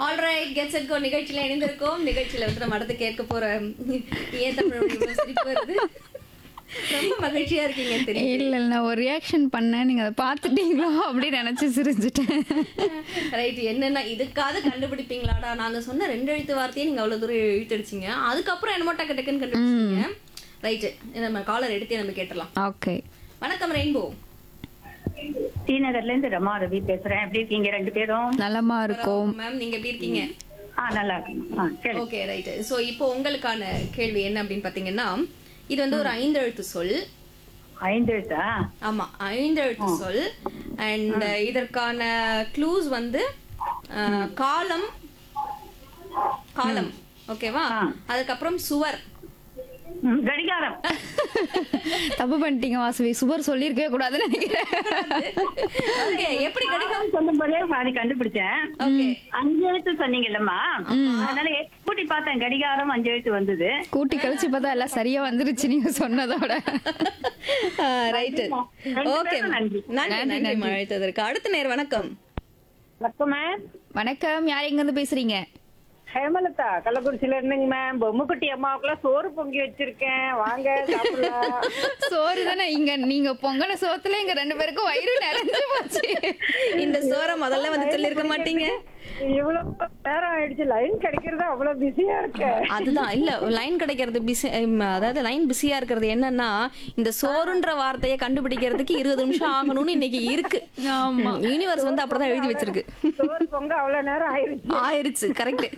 Alright get set go நிகழ்ச்சியில இணைந்திருக்கோம் நிகழ்ச்சியில வந்து நம்ம அடுத்து கேட்க போற ஏன் தமிழ் இவ்வளவு சிரிப்பு வருது ரொம்ப மகிழ்ச்சியா இருக்கீங்கன்னு தெரியும் இல்ல இல்ல நான் ஒரு ரியாக்ஷன் பண்ணேன் நீங்க அதை பார்த்துட்டீங்களோ அப்படின்னு நினைச்சு சிரிஞ்சிட்டேன் ரைட் என்னன்னா இதுக்காவது கண்டுபிடிப்பீங்களாடா நாங்க சொன்ன ரெண்டு எழுத்து வார்த்தையே நீங்க அவ்வளவு தூரம் இழுத்தடிச்சீங்க அதுக்கப்புறம் என்னமோ டக்கு டக்குன்னு கண்டுபிடிச்சீங்க ரைட்டு நம்ம காலர் எடுத்தே நம்ம கேட்டலாம் ஓகே வணக்கம் ரெயின்போ ஸ்ரீநகர்ல இருந்து ரமா ரவி பேசுறேன் எப்படி இருக்கீங்க ரெண்டு பேரும் நலமா இருக்கும் மேம் நீங்க எப்படி இருக்கீங்க ஆ நல்லா இருக்கேன் ஆ சரி ஓகே ரைட் சோ இப்போ உங்களுக்கான கேள்வி என்ன அப்படின்னு பாத்தீங்கன்னா இது வந்து ஒரு ஐந்தெழுத்து சொல் ஐந்து எழுத்தா ஆமா ஐந்தெழுத்து சொல் அண்ட் இதற்கான க்ளூஸ் வந்து அஹ், காலம் காலம் ஓகேவா ஆ. அதுக்கப்புறம் சுவர் ம், கடிகாரம் தப்பு பண்ணிட்டீங்க வாசவி சுவர் சொல்லியிருக்கவே கூடாதுன்னு நினைக்கிறேன் ஓகே எப்படி கிடைக்கும் சொல்லும் போதே பாதி கண்டுபிடிச்சேன் ஓகே அஞ்சு எழுத்து சொன்னீங்கல்லம்மா அதனால கூட்டி பார்த்தேன் கடிகாரம் அஞ்சு எழுத்து வந்தது கூட்டி கழிச்சு பார்த்தா எல்லாம் சரியா வந்துருச்சு நீங்க சொன்னதோட ரைட் ரெண்டு ஓகே பேரும் நன்றி. நன்றி நன்றி அழைத்ததற்கு அடுத்த நேர் வணக்கம் வணக்கம் மேம் வணக்கம் யார் எங்க இருந்து பேசுறீங்க ஹேமலதா கள்ளக்குறிச்சியில இருந்துங்க மேம் பொம்முக்குட்டி அம்மாவுக்குலாம் சோறு பொங்கி வச்சிருக்கேன் வாங்க சாப்பிடலாம் சோறு தானே இங்க நீங்க பொங்கன சோத்துல எங்க ரெண்டு பேருக்கும் வயிறு நிறைஞ்சு போச்சு இந்த சோற முதல்ல வந்து சொல்லிருக்க மாட்டீங்க இவ்வளவு நேரம் ஆயிடுச்சு லைன் கிடைக்கிறது அவ்வளவு பிஸியா இருக்கேன் அதுதான் இல்ல லைன் கிடைக்கிறது பிஸி அதாவது லைன் பிஸியா இருக்கிறது என்னன்னா இந்த சோறுன்ற வார்த்தையை கண்டுபிடிக்கிறதுக்கு இருபது நிமிஷம் ஆகணும்னு இன்னைக்கு இருக்கு ஆமா. யூனிவர்ஸ் வந்து அப்படிதான் எழுதி வச்சிருக்கு சோறு பொங்க அவ்வளவு நேரம் ஆயிடுச்சு ஆயிருச்சு கரெக்ட்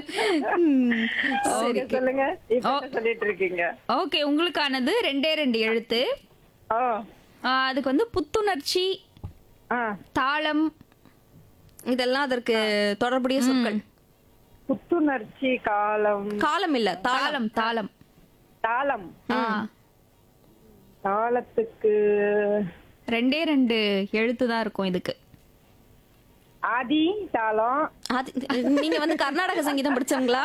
சரி நீங்க சொல்லுங்க இப்ப என்ன சொல்லிட்டு இருக்கீங்க ஓகே உங்களுக்கானது ரெண்டே ரெண்டு எழுத்து ஓ ஆ, அதுக்கு வந்து புத்துணர்ச்சி ஆ தாளம் இதெல்லாம் அதற்கு தொடர்புடைய சொற்கள் புத்துணர்ச்சி காலம் காலம் இல்ல தாளம் தாளம் தாளம் தாளம் ஆ தாளத்துக்கு ரெண்டே ரெண்டு எழுத்து தான் இருக்கும் இதுக்கு ஆதி தாளம் அது நீங்க வந்து கர்நாடக சங்கீதம் படிச்சவங்களா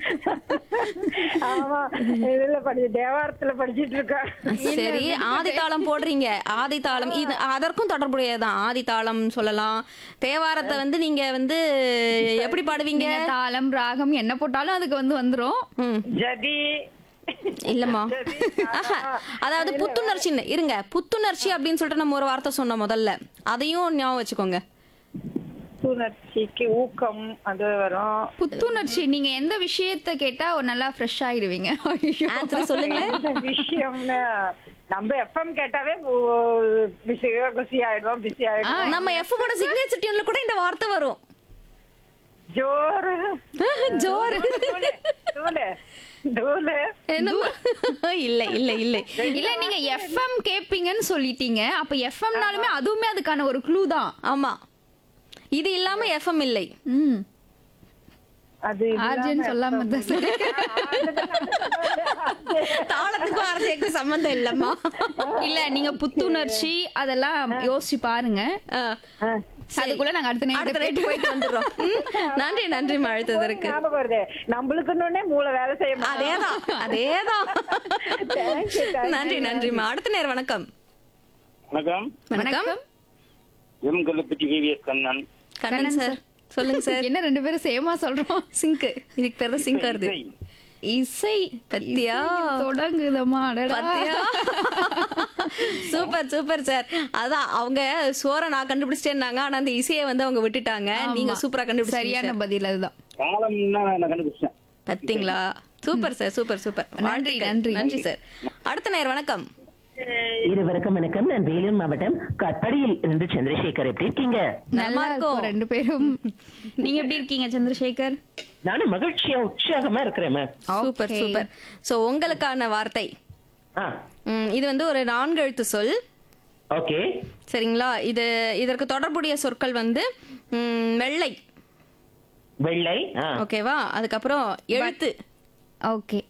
ஆமா இதுல படி தேவாரத்துல படிச்சிட்டு இருக்கேன் சரி ஆதி தாளம் போடுறீங்க ஆதி தாளம் இது அதற்கும் தொடர்புடையதான் ஆதி தாளம் சொல்லலாம் தேவாரத்தை வந்து நீங்க வந்து எப்படி பாடுவீங்க நீங்க தாளம் ராகம் என்ன போட்டாலும் அதுக்கு வந்து வந்துரும் ம், ஜதி இல்லம்மா ஆஹா, அதாவது புத்துணர்ச்சி இருங்க புத்துணர்ச்சி அப்படின்னு சொல்லிட்டு நம்ம ஒரு வார்த்தை சொன்னோம் முதல்ல அதையும் ஞாபகம் வச்சுக்கோங்க புத்துணர்ச்சிக்கு ஊக்கம் அது வரும் புத்துணர்ச்சி நீங்க எந்த விஷயத்த கேட்டா ஒரு நல்லா ஃப்ரெஷ் ஆயிடுவீங்க ஐயோ. ஆன்சர் சொல்லுங்க இந்த விஷயம்னு நம்ம எஃப்எம் கேட்டாவே பிஸி பிஸி ஆயிடுவோம் பிஸி ஆயிடுவோம் நம்ம எஃப் கூட சிக்னேச்சர் டியூன்ல கூட இந்த வார்த்தை வரும் ஜோரு ஜோர் தூளு தூளு என்னம்மா? இல்ல இல்ல இல்ல இல்ல நீங்க எஃப்எம் கேப்பீங்கன்னு சொல்லிட்டீங்க அப்ப எஃப்எம்னாலுமே அதுவுமே அதுக்கான ஒரு க்ளூ தான் ஆமா இது இல்லாம எஃப்எம் இல்லை ம் அது ஆர்ஜின்னு சொல்லாம இருந்தா சரி தாளத்துக்கும் அரசியலுக்கும் சம்பந்தம் இல்லம்மா இல்ல நீங்க புத்துணர்ச்சி அதெல்லாம் யோசிச்சு பாருங்க ஆ. அதுக்குள்ள நாங்க அடுத்த அடுத்த நேரத்தை ரேட்டு போயிட்டு வந்துடுறோம் ம், நன்றி நன்றி அழுத்ததற்கு ஞாபகம் வருது நம்மளுக்குன்னு மூளை வேலை செய்ய மாட்டோம். அதேதான் அதேதான் Thank you, thank you. நன்றி நன்றிம்மா அடுத்த நேரம் வணக்கம் வணக்கம் வணக்கம் M Kallupatti VVS Kannan Kannan sir சொல்லுங்க சார் என்ன ரெண்டு பேரும் சேமா சொல்றோம் சிங்க் இதுக்கு பேர் தான் சிங்க் வருது இசை. இசை பத்தியா தொடங்குதமா அடடா. பத்தியா சூப்பர் சூப்பர் சார் அதான் அவங்க சோற நான் கண்டுபிடிச்சிட்டேன்னாங்க ஆனா அந்த இசையை வந்து அவங்க விட்டுட்டாங்க நீங்க ஆமா. சூப்பரா கண்டுபிடிச்சீங்க சரியான பதில் அதுதான் காலம்னா நான் கண்டுபிடிச்சேன் பாத்தீங்களா சூப்பர் சார் சூப்பர் சூப்பர் நன்றி, வாழ்த்துக்கள். நன்றி. நன்றி சார் அடுத்த நேரம் வணக்கம் இருவருக்கும் வணக்கம் நான் வேலூர் மாவட்டம் கட்படியில் இருந்து சந்திரசேகர் எப்படி இருக்கீங்க நல்லா இருக்கும். இருக்கும் ரெண்டு பேரும் நீங்க எப்படி இருக்கீங்க சந்திரசேகர் நானும் மகிழ்ச்சியா உற்சாகமா இருக்கிறேன் ma'am super Okay. Super so உங்களுக்கான வார்த்தை ஆ ம், இது வந்து ஒரு நான்கு எழுத்து சொல் ஓகே சரிங்களா இது இதற்கு தொடர்புடைய சொற்கள் வந்து ம், வெள்ளை வெள்ளை ஆ ஓகேவா அதுக்கப்புறம் எழுத்து ஓகே